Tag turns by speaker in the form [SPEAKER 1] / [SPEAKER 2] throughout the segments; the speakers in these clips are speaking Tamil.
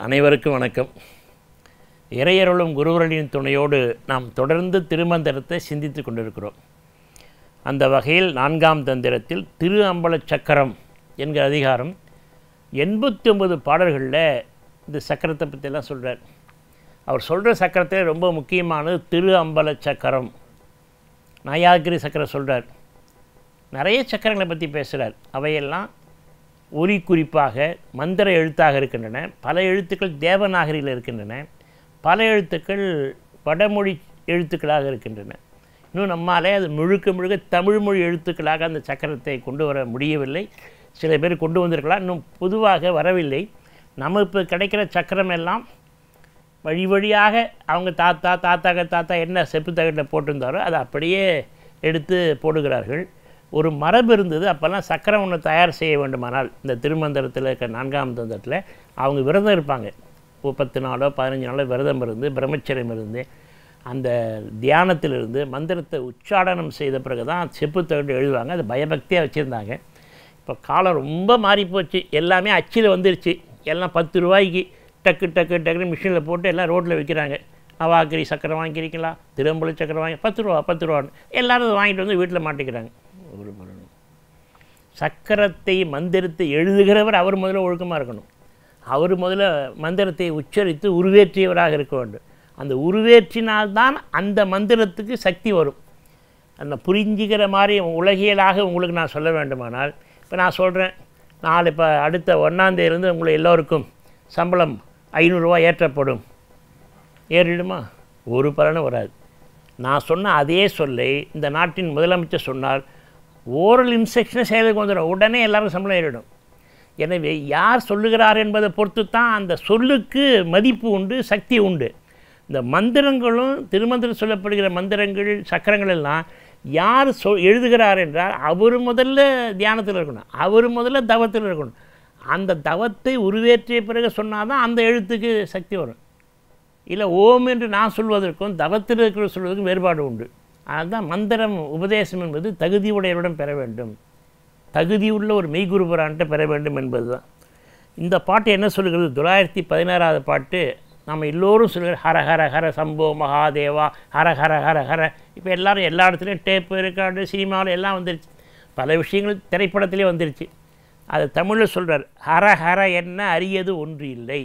[SPEAKER 1] அனைவருக்கும் வணக்கம் இறையருளும் குருவரனின் துணையோடு நாம் தொடர்ந்து திருமந்திரத்தை சிந்தித்து கொண்டிருக்கிறோம் அந்த வகையில் நான்காம் தந்திரத்தில் திரு அம்பலச் சக்கரம் என்கிற அதிகாரம் எண்பத்தி ஒன்பது பாடல்களில் இந்த சக்கரத்தை பற்றியெல்லாம் சொல்கிறார் அவர் சொல்கிற சக்கரத்தில் ரொம்ப முக்கியமானது திரு அம்பலச் சக்கரம் நயாகிரி சக்கரம் சொல்கிறார் நிறைய சக்கரங்களை பற்றி பேசுகிறார் அவையெல்லாம் ஒலி குறிப்பாக மந்திர எழுத்தாக இருக்கின்றன பல எழுத்துக்கள் தேவநாகரியில் இருக்கின்றன பல எழுத்துக்கள் வடமொழி எழுத்துக்களாக இருக்கின்றன இன்னும் நம்மாலே அது முழுக்க முழுக்க தமிழ் மொழி எழுத்துக்களாக அந்த சக்கரத்தை கொண்டு வர முடியவில்லை சில பேர் கொண்டு வந்திருக்கலாம் இன்னும் பொதுவாக வரவில்லை நம்ம இப்போ கிடைக்கிற சக்கரம் எல்லாம் வழி வழியாக அவங்க தாத்தா தாத்தாக்க தாத்தா என்ன செப்பு தகட்டில் போட்டிருந்தாரோ அதை அப்படியே எடுத்து போடுகிறார்கள் ஒரு மரபு இருந்தது அப்போல்லாம் சக்கரம் ஒன்று தயார் செய்ய வேண்டுமானால் இந்த திருமந்திரத்தில் இருக்க நான்காம் தந்திரத்தில் அவங்க விரதம் இருப்பாங்க ஒரு பத்து நாளோ பதினஞ்சு நாளோ விரதம் இருந்து பிரம்மச்சரியம் இருந்து அந்த தியானத்தில் இருந்து மந்திரத்தை உச்சாடனம் செய்த பிறகு தான் செப்பு தகட்டு எழுதுவாங்க அது பயபக்தியாக வச்சுருந்தாங்க இப்போ காலம் ரொம்ப மாறிப்போச்சு எல்லாமே அச்சில் வந்துருச்சு எல்லாம் பத்து ரூபாய்க்கு டக்கு டக்கு டக்குன்னு மிஷினில் போட்டு எல்லாம் ரோட்டில் விற்கிறாங்க நவாக்கிரி சக்கரம் வாங்கிக்கிறீங்களா திரும்புளி சக்கரம் வாங்கி பத்து ரூபா பத்து ரூபான்னு எல்லாரும் அதை வாங்கிட்டு வந்து வீட்டில் மாட்டிக்கிறாங்க ஒரு பண்ணணும் சக்கரத்தை மந்திரத்தை எழுதுகிறவர் அவர் முதல்ல ஒழுக்கமாக இருக்கணும் அவர் முதல்ல மந்திரத்தை உச்சரித்து உருவேற்றியவராக இருக்க வேண்டும் அந்த உருவேற்றினால்தான் அந்த மந்திரத்துக்கு சக்தி வரும் அந்த புரிஞ்சுக்கிற மாதிரி உலகியலாக உங்களுக்கு நான் சொல்ல வேண்டுமானால் இப்போ நான் சொல்கிறேன் நாலு இப்போ அடுத்த ஒன்றாந்தேதியிலேருந்து உங்களை எல்லோருக்கும் சம்பளம் ஐநூறுரூவா ஏற்றப்படும் ஏறிடுமா ஒரு பலனும் வராது நான் சொன்ன அதே சொல்லை இந்த நாட்டின் முதலமைச்சர் சொன்னால் ஓரல் இன்ஸ்ட்ரக்ஷனை செயலுக்கு வந்துடும் உடனே எல்லாரும் சம்பளம் ஏறிடும் எனவே யார் சொல்லுகிறார் என்பதை பொறுத்து தான் அந்த சொல்லுக்கு மதிப்பு உண்டு சக்தி உண்டு இந்த மந்திரங்களும் திருமந்திரம் சொல்லப்படுகிற மந்திரங்கள் சக்கரங்கள் எல்லாம் யார் சொ எழுதுகிறார் என்றால் அவர் முதல்ல தியானத்தில் இருக்கணும் அவர் முதல்ல தவத்தில் இருக்கணும் அந்த தவத்தை உருவேற்றிய பிறகு சொன்னால் தான் அந்த எழுத்துக்கு சக்தி வரும் இல்லை ஓம் என்று நான் சொல்வதற்கும் தவத்தில் இருக்கிற சொல்வதற்கும் வேறுபாடு உண்டு அதுதான் மந்திரம் உபதேசம் என்பது தகுதியுடையவரிடம் பெற வேண்டும் தகுதியுள்ள ஒரு மெய்குருபரான்ட்ட பெற வேண்டும் என்பது தான் இந்த பாட்டு என்ன சொல்லுகிறது தொள்ளாயிரத்தி பதினாறாவது பாட்டு நம்ம எல்லோரும் சொல்லுகிற ஹர ஹர ஹர சம்போ மகாதேவா ஹர ஹர ஹர ஹர இப்போ எல்லோரும் எல்லா இடத்துலையும் டேப்பு ரெக்கார்டு சினிமாவில் எல்லாம் வந்துருச்சு பல விஷயங்கள் திரைப்படத்திலே வந்துருச்சு அது தமிழில் சொல்கிறார் ஹர ஹர என்ன அரியது ஒன்று இல்லை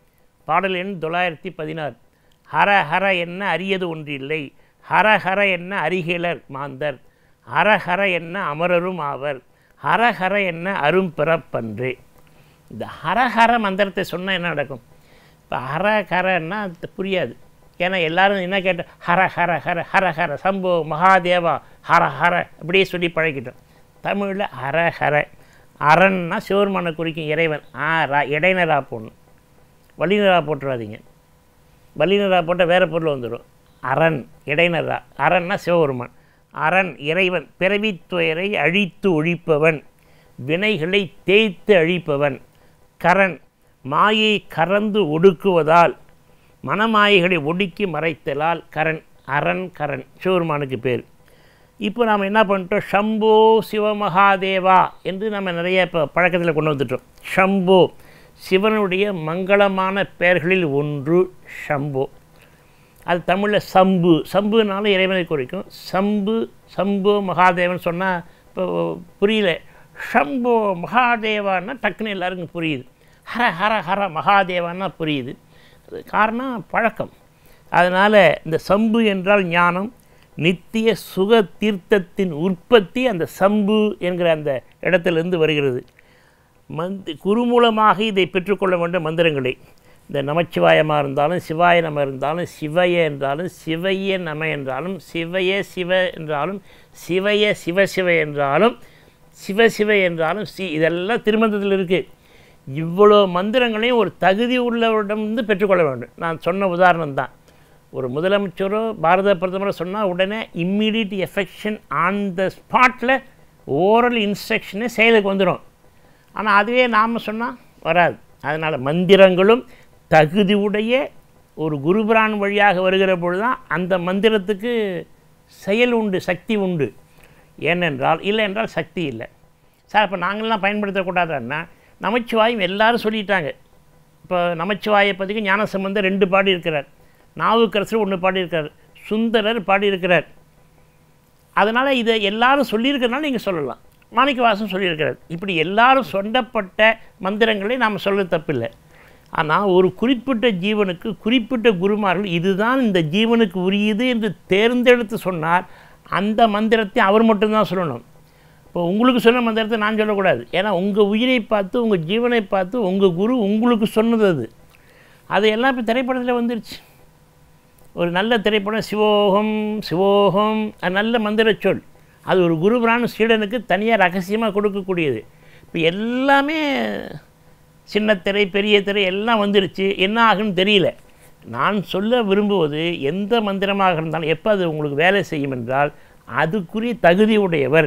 [SPEAKER 1] பாடல் எண் தொள்ளாயிரத்தி பதினாறு ஹர ஹர என்ன அரியது ஒன்று இல்லை ஹர ஹர என்ன அரிகிலர் மாந்தர் ஹர ஹர என்ன அமரரும் ஆவர் ஹர ஹர என்ன அரும்பிறப்பன்று இந்த ஹரஹர மந்திரத்தை சொன்னால் என்ன நடக்கும் இப்போ ஹர ஹரன்னா அது புரியாது ஏன்னா எல்லாரும் என்ன கேட்ட ஹர ஹர ஹர ஹர ஹர சம்போ மகாதேவா ஹர ஹர அப்படியே சொல்லி பழகிட்டோம் தமிழில் ஹர ஹர அரன்னா சிவருமான குறிக்கும் இறைவன் ஆ ரா இடைநரா போடணும் வல்லினரா போட்டுறாதீங்க வல்லினரா போட்டால் வேறு பொருள் வந்துடும் அரண் இடைநரா அரண்னா சிவபெருமான் அரண் இறைவன் பிறவித் துயரை அழித்து ஒழிப்பவன் வினைகளை தேய்த்து அழிப்பவன் கரண் மாயை கறந்து ஒடுக்குவதால் மனமாயைகளை ஒடுக்கி மறைத்தலால் கரண் அரண் கரண் சிவபெருமானுக்கு பேர் இப்போ நாம் என்ன பண்ணிட்டோம் ஷம்போ சிவமகாதேவா என்று நம்ம நிறைய இப்போ பழக்கத்தில் கொண்டு வந்துட்டோம் ஷம்போ சிவனுடைய மங்களமான பெயர்களில் ஒன்று ஷம்போ அது தமிழில் சம்பு சம்புனாலும் இறைவனை குறிக்கும் சம்பு சம்பு மகாதேவன் சொன்னால் இப்போ புரியல ஷம்போ மகாதேவான்னா டக்குன்னு எல்லாருக்கும் புரியுது ஹர ஹர ஹர மகாதேவான்னா புரியுது அது காரணம் பழக்கம் அதனால் இந்த சம்பு என்றால் ஞானம் நித்திய சுக தீர்த்தத்தின் உற்பத்தி அந்த சம்பு என்கிற அந்த இடத்திலிருந்து வருகிறது மந்த் குரு மூலமாக இதை பெற்றுக்கொள்ள வேண்டும் மந்திரங்களை இந்த நமச்சிவாயமாக இருந்தாலும் சிவாய நம இருந்தாலும் சிவய என்றாலும் சிவைய நம என்றாலும் சிவய சிவ என்றாலும் சிவய சிவ சிவ என்றாலும் சிவ சிவ என்றாலும் சி இதெல்லாம் திருமந்தத்தில் இருக்குது இவ்வளோ மந்திரங்களையும் ஒரு தகுதி உள்ளவரிடம் வந்து பெற்றுக்கொள்ள வேண்டும் நான் சொன்ன உதாரணம் தான் ஒரு முதலமைச்சரோ பாரத பிரதமரோ சொன்னால் உடனே இம்மீடியட் எஃபெக்ஷன் ஆன் த ஸ்பாட்டில் ஓரல் இன்ஸ்ட்ரக்ஷனே செயலுக்கு வந்துடும் ஆனால் அதுவே நாம் சொன்னால் வராது அதனால் மந்திரங்களும் தகுதி உடைய ஒரு குருபிரான் வழியாக வருகிற பொழுது தான் அந்த மந்திரத்துக்கு செயல் உண்டு சக்தி உண்டு ஏனென்றால் இல்லை என்றால் சக்தி இல்லை சார் இப்போ நாங்கள்லாம் பயன்படுத்தக்கூடாதுன்னா நமச்சிவாயும் எல்லாரும் சொல்லிட்டாங்க இப்போ நமச்சிவாயை பற்றிக்கு ஞானசம்பந்தர் ரெண்டு பாடி இருக்கிறார் நாவுக்கரசர் ஒன்று பாடியிருக்கார் சுந்தரர் பாடியிருக்கிறார் அதனால் இதை எல்லாரும் சொல்லியிருக்கிறனால நீங்கள் சொல்லலாம் மாணிக்கவாசன் சொல்லியிருக்கிறார் இப்படி எல்லாரும் சொல்லப்பட்ட மந்திரங்களை நாம் சொல்ல தப்பில்லை ஆனால் ஒரு குறிப்பிட்ட ஜீவனுக்கு குறிப்பிட்ட குருமார்கள் இதுதான் இந்த ஜீவனுக்கு உரியது என்று தேர்ந்தெடுத்து சொன்னார் அந்த மந்திரத்தை அவர் மட்டும்தான் சொல்லணும் இப்போ உங்களுக்கு சொன்ன மந்திரத்தை நான் சொல்லக்கூடாது ஏன்னா உங்கள் உயிரை பார்த்து உங்கள் ஜீவனை பார்த்து உங்கள் குரு உங்களுக்கு சொன்னது அது அது எல்லாம் இப்போ திரைப்படத்தில் வந்துருச்சு ஒரு நல்ல திரைப்படம் சிவோகம் சிவோகம் அது நல்ல மந்திர சொல் அது ஒரு குருபிரான சீடனுக்கு தனியாக ரகசியமாக கொடுக்கக்கூடியது இப்போ எல்லாமே சின்ன திரை பெரிய திரை எல்லாம் வந்துருச்சு என்ன ஆகுன்னு தெரியல நான் சொல்ல விரும்புவது எந்த மந்திரமாக இருந்தாலும் எப்போ அது உங்களுக்கு வேலை செய்யும் என்றால் அதுக்குரிய தகுதி உடையவர்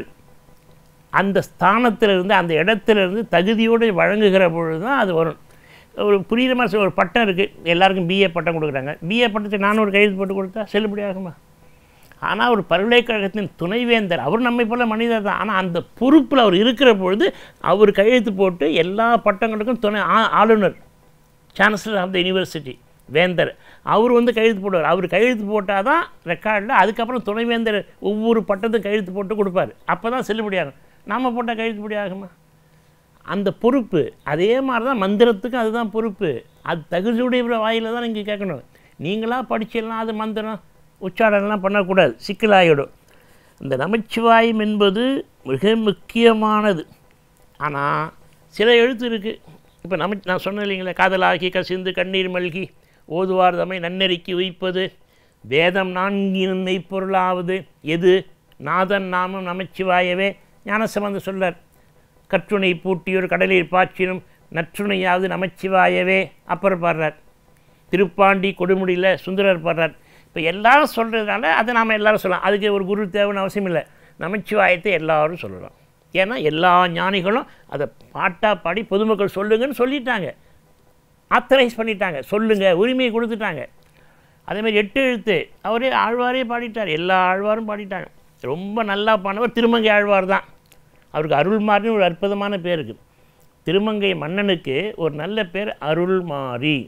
[SPEAKER 1] அந்த ஸ்தானத்திலிருந்து அந்த இடத்திலிருந்து தகுதியோடு வழங்குகிற பொழுது தான் அது வரும் ஒரு புரியுற மாதிரி சொல்ல, ஒரு பட்டம் இருக்குது எல்லாருக்கும் பிஏ பட்டம் கொடுக்குறாங்க பிஏ பட்டத்துக்கு நான் ஒரு கையெழுத்து போட்டு கொடுத்தா செல்லுபடி ஆகுமா ஆனால் ஒரு பல்கலைக்கழகத்தின் துணைவேந்தர் அவர் நம்மை போல மனிதர் தான் ஆனால் அந்த பொறுப்பில் அவர் இருக்கிற பொழுது அவர் கையெழுத்து போட்டு எல்லா பட்டங்களுக்கும் துணை ஆ- ஆளுநர் சான்சலர் ஆஃப் த யூனிவர்சிட்டி வேந்தர் அவர் வந்து கையெழுத்து போடுவார் அவர் கையெழுத்து போட்டால் தான் ரெக்கார்டில் அதுக்கப்புறம் துணைவேந்தர் ஒவ்வொரு பட்டத்துக்கும் கையெழுத்து போட்டு கொடுப்பார் அப்போ தான் செல்லுபடியாகும் நாம் போட்டால் கையெழுத்துப்படி ஆகுமா அந்த பொறுப்பு அதே மாதிரி தான் மந்திரத்துக்கும் அதுதான் பொறுப்பு அது தகுதியுடைய வாயில தான் நீங்கள் கேட்கணும் நீங்களாக படிச்சிடலாம் அது மந்திரம் உச்சாரணம்லாம் பண்ணக்கூடாது சிக்கலாயிடும் இந்த நமச்சிவாயம் என்பது மிக முக்கியமானது ஆனால் சில எழுத்து இருக்குது இப்போ நம நான் சொன்னேன் இல்லைங்களா காதலாகி கசிந்து கண்ணீர் மல்கி ஓதுவார் தம்மை நன்னெறிக்கு உய்ப்பது வேதம் நான்கினும் மெய்ப்பொருளாவது எது நாதன் நாமம் நமச்சிவாயவே ஞானசம்பந்த சொல்லார் கற்றுணை பூட்டியோர் கடலில் பாய்ச்சினும் நற்றுணையாவது நமச்சிவாயவே அப்புறம் பாடுறார் திருப்பாண்டி கொடுமுடியில் சுந்தரர் பாடுறார் இப்போ எல்லாரும் சொல்கிறதுனால அதை நாம் எல்லாரும் சொல்லலாம் அதுக்கு ஒரு குரு தேவைன்னு அவசியம் இல்லை நமச்சிவாயத்தை எல்லாரும் சொல்லலாம் ஏன்னா எல்லா ஞானிகளும் அதை பாட்டாக பாடி பொதுமக்கள் சொல்லுங்கன்னு சொல்லிட்டாங்க ஆத்தரைஸ் பண்ணிட்டாங்க சொல்லுங்க உரிமையை கொடுத்துட்டாங்க அதேமாதிரி எட்டு எழுத்து அவரே ஆழ்வாரே பாடிட்டார் எல்லா ஆழ்வாரும் பாடிட்டாங்க ரொம்ப நல்லா பாடினவர் திருமங்கை ஆழ்வார் தான் அவருக்கு அருள்மாரின்னு ஒரு அற்புதமான பேர் இருக்குது திருமங்கை மன்னனுக்கு ஒரு நல்ல பேர் அருள்மாரி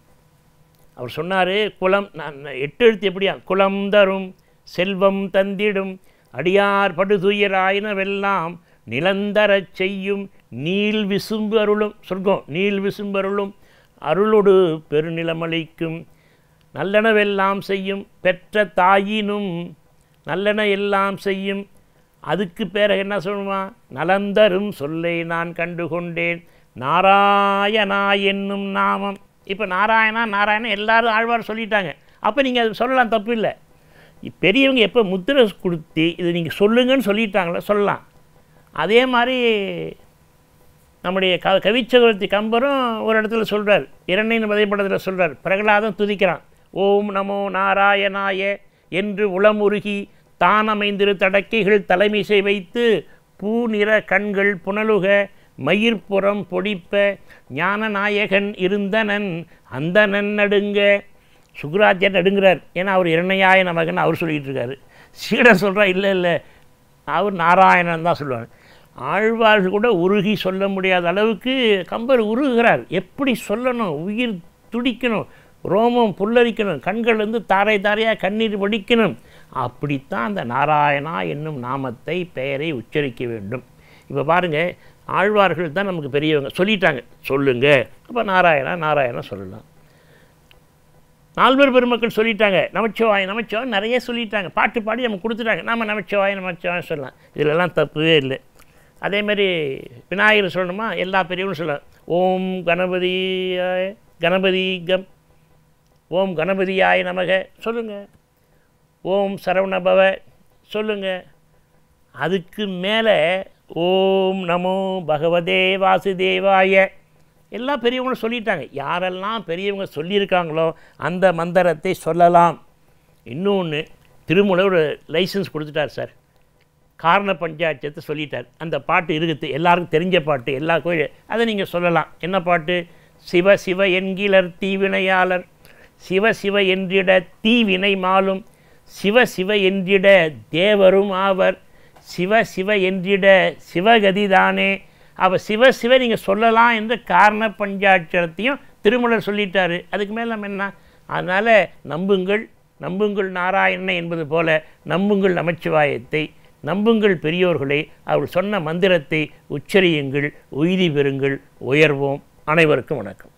[SPEAKER 1] அவர் சொன்னார் குலம் நான் எட்டு எழுத்து எப்படியா குலம் தரும் செல்வம் தந்திடும் அடியார் படுதுயராயினவெல்லாம் நிலந்தரச் செய்யும் நீள் விசும்பு அருளும் சொர்க்கம் நீள் விசும்பு அருளும் அருளொடு பெருநிலமளிக்கும் நல்லனவெல்லாம் செய்யும் பெற்ற தாயினும் நல்லன எல்லாம் செய்யும் அதுக்கு பேர என்ன சொல்லுவான் நலந்தரும் சொல்லை நான் கண்டுகொண்டேன் நாராயணா என்னும் நாமம் இப்போ நாராயணா நாராயணன் எல்லாரும் ஆழ்வார் சொல்லிட்டாங்க அப்போ நீங்கள் அது சொல்லலாம் தப்பு இல்லை பெரியவங்க எப்போ முத்திரை கொடுத்து இது நீங்கள் சொல்லுங்கன்னு சொல்லிட்டாங்களோ சொல்லலாம் அதே மாதிரி நம்முடைய க கவிச்சகவர்த்தி கம்பரும் ஒரு இடத்துல சொல்கிறார் இரண்டையின் வதைப்படத்தில் சொல்கிறார் பிரகலாதம் துதிக்கிறான் ஓம் நமோ நாராயணாய என்று உளமுருகி தான் அமைந்திரு தடக்கைகள் தலைமிசை வைத்து பூ நிற கண்கள் புனலுக மயிர்ப்புறம் பொடிப்ப ஞானநாயகன் இருந்தனன் அந்தனன் நடுங்க சுக்ராஜன் நடுங்கிறார் ஏன்னா அவர் இரணையாய நமகன் அவர் சொல்லிகிட்டு இருக்காரு சீடர் சொல்கிறா இல்லை இல்லை அவர் நாராயணன் தான் சொல்லுவார் ஆழ்வார்கள் கூட உருகி சொல்ல முடியாத அளவுக்கு கம்பர் உருகுகிறார் எப்படி சொல்லணும் உயிர் துடிக்கணும் ரோமம் புல்லரிக்கணும் கண்கள் வந்து தாரை தாரையாக கண்ணீர் வடிக்கணும் அப்படித்தான் அந்த நாராயணா என்னும் நாமத்தை பெயரை உச்சரிக்க வேண்டும் இப்போ பாருங்கள் ஆழ்வார்கள் தான் நமக்கு பெரியவங்க சொல்லிட்டாங்க சொல்லுங்க அப்போ நாராயணா நாராயணா சொல்லலாம் நால்வர் பெருமக்கள் சொல்லிட்டாங்க நமச்சிவாய் நமச்சிவாய் நிறைய சொல்லிட்டாங்க பாட்டு பாடி நம்ம கொடுத்துட்டாங்க நாம் நமச்சிவாய் நமச்சிவாய் சொல்லலாம் இதிலெல்லாம் தப்புவே இல்லை அதேமாரி விநாயகர் சொல்லணுமா எல்லா பெரியவங்களும் சொல்லலாம் ஓம் கணபதியாய கணபதி கம் ஓம் கணபதியாய நமக சொல்லுங்கள் ஓம் சரவணபவ சொல்லுங்கள் அதுக்கு மேலே ஓம் நமோ பகவதே வாசுதேவாய எல்லா பெரியவங்களும் சொல்லிட்டாங்க யாரெல்லாம் பெரியவங்க சொல்லியிருக்காங்களோ அந்த மந்திரத்தை சொல்லலாம் இன்னொன்று திருமூல ஒரு லைசன்ஸ் கொடுத்துட்டார் சார் காரண பஞ்சாட்சத்தை சொல்லிட்டார் அந்த பாட்டு இருக்குது எல்லாருக்கும் தெரிஞ்ச பாட்டு எல்லா கோயில் அதை நீங்கள் சொல்லலாம் என்ன பாட்டு சிவ சிவ என்கிலர் தீவினையாளர் சிவ சிவ என்றிட தீவினை மாலும் சிவ சிவ என்றிட தேவரும் ஆவர் சிவ சிவ என்றிட சிவகதிதானே அவ சிவ சிவ நீங்கள் சொல்லலாம் என்ற காரண பஞ்சாட்சரத்தையும் திருமலர் சொல்லிட்டாரு அதுக்கு மேலே நம்ம என்ன அதனால் நம்புங்கள் நம்புங்கள் நாராயணனை என்பது போல நம்புங்கள் நமச்சிவாயத்தை நம்புங்கள் பெரியோர்களை அவர் சொன்ன மந்திரத்தை உச்சரியுங்கள் உய்தி பெறுங்கள் உயர்வோம் அனைவருக்கும் வணக்கம்